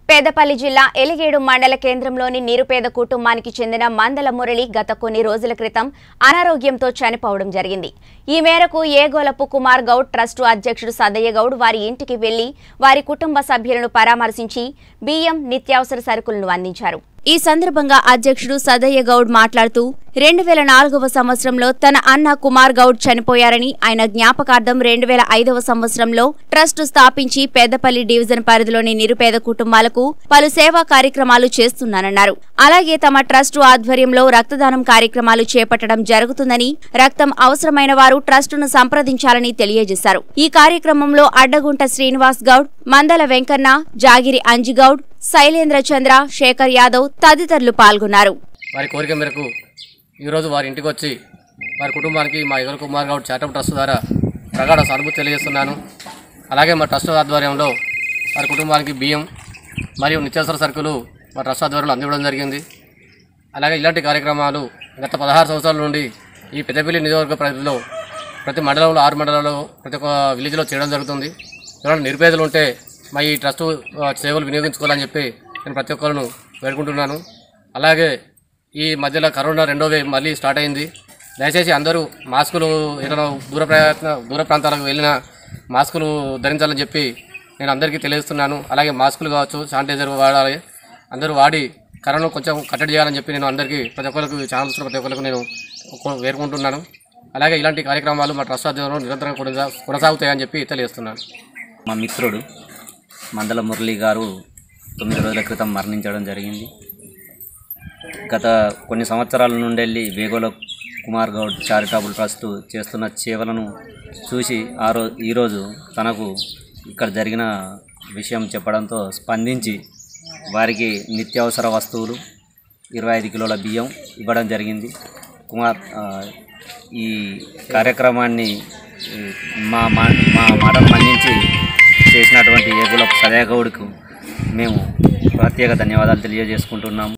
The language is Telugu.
పేదపల్లి జిల్లా ఎలిగేడు మండల కేంద్రంలోని నిరుపేద కుటుంబానికి చెందిన మందల మురళి గత కొన్ని రోజుల క్రితం అనారోగ్యంతో చనిపోవడం జరిగింది ఈ మేరకు ఏగోలపు కుమార్ గౌడ్ ట్రస్టు అధ్యక్షుడు సదయ్య గౌడ్ వారి ఇంటికి వెళ్లి వారి కుటుంబ సభ్యులను పరామర్శించి బియ్యం నిత్యావసర సరుకులను అందించారు ఈ సందర్భంగా అధ్యక్షుడు సదయ్య గౌడ్ మాట్లాడుతూ రెండు వేల నాలుగవ సంవత్సరంలో తన అన్న కుమార్ గౌడ్ చనిపోయారని ఆయన జ్ఞాపకార్థం రెండు వేల ఐదవ సంవత్సరంలో ట్రస్ట్ స్థాపించి పెద్దపల్లి డివిజన్ పరిధిలోని నిరుపేద కుటుంబాలకు పలు సేవా కార్యక్రమాలు చేస్తున్నానన్నారు అలాగే తమ ట్రస్టు ఆధ్వర్యంలో రక్తదానం కార్యక్రమాలు చేపట్టడం జరుగుతుందని రక్తం అవసరమైన వారు ట్రస్టును సంప్రదించాలని తెలియజేశారు ఈ కార్యక్రమంలో అడ్డగుంట శ్రీనివాస్ గౌడ్ మందల వెంకన్న జాగిరి అంజిగౌడ్ శైలేంద్ర చంద్ర శేఖర్ యాదవ్ తదితరులు పాల్గొన్నారు వారి కోరిక మేరకు ఈరోజు వారి ఇంటికి వచ్చి వారి కుటుంబానికి మా ఎదురు కుమార్ గౌడ్ చారిటబుల్ ట్రస్ట్ ద్వారా ప్రగాఢ సానుభూతి తెలియజేస్తున్నాను అలాగే మా ట్రస్ట్ ఆధ్వర్యంలో వారి కుటుంబానికి బియ్యం మరియు నిత్యావసర సరుకులు మా ట్రస్ట్ ఆధ్వర్యంలో అందివ్వడం జరిగింది అలాగే ఇలాంటి కార్యక్రమాలు గత పదహారు సంవత్సరాల నుండి ఈ పెద్దపల్లి నియోజకవర్గ పరిధిలో ప్రతి మండలంలో ఆరు మండలాల్లో ప్రతి ఒక్క విలేజ్లో చేయడం జరుగుతుంది ఎవరైనా నిరుపేదలు ఉంటే మా ఈ ట్రస్ట్ ఆ, సేవలు వినియోగించుకోవాలని చెప్పి నేను ప్రతి ఒక్కరిను వేడుకుంటున్నాను అలాగే ఈ మధ్యలో కరోనా రెండో వేవ్ మళ్ళీ స్టార్ట్ అయింది దయచేసి అందరూ మాస్కులు ఏదైనా దూర ప్రయత్న దూర ప్రాంతాలకు వెళ్ళినా మాస్కులు ధరించాలని చెప్పి నేను అందరికీ తెలియజేస్తున్నాను అలాగే మాస్కులు కావచ్చు శానిటైజర్ వాడాలి అందరూ వాడి కరోనా కొంచెం కట్టడి చేయాలని చెప్పి నేను అందరికీ ప్రతి ఒక్కరికి ఛానల్స్ ప్రతి ఒక్కరికి నేను కో- వేడుకుంటున్నాను అలాగే ఇలాంటి కార్యక్రమాలు మా ట్రస్ట్ ఆధ్వర్యంలో నిరంతరం కొనసా- కొనసాగుతాయని చెప్పి తెలియజేస్తున్నాను మా మిత్రుడు మందల మురళి గారు తొమ్మిది రోజుల క్రితం మరణించడం జరిగింది గత కొన్ని సంవత్సరాల నుండి వెళ్ళి వేగోల కుమార్ గౌడ్ చారిటబుల్ ట్రస్ట్ చేస్తున్న సేవలను చూసి ఆ రో ఈరోజు తనకు ఇక్కడ జరిగిన విషయం చెప్పడంతో స్పందించి వారికి నిత్యావసర వస్తువులు ఇరవై ఐదు కిలోల బియ్యం ఇవ్వడం జరిగింది కుమార్ ఆ, ఈ కార్యక్రమాన్ని ఈ, మా మా మా మాటలు మన్నించి చేసినటువంటి ఏగుల సదయగౌడ్కు మేము ప్రత్యేక ధన్యవాదాలు తెలియజేసుకుంటున్నాము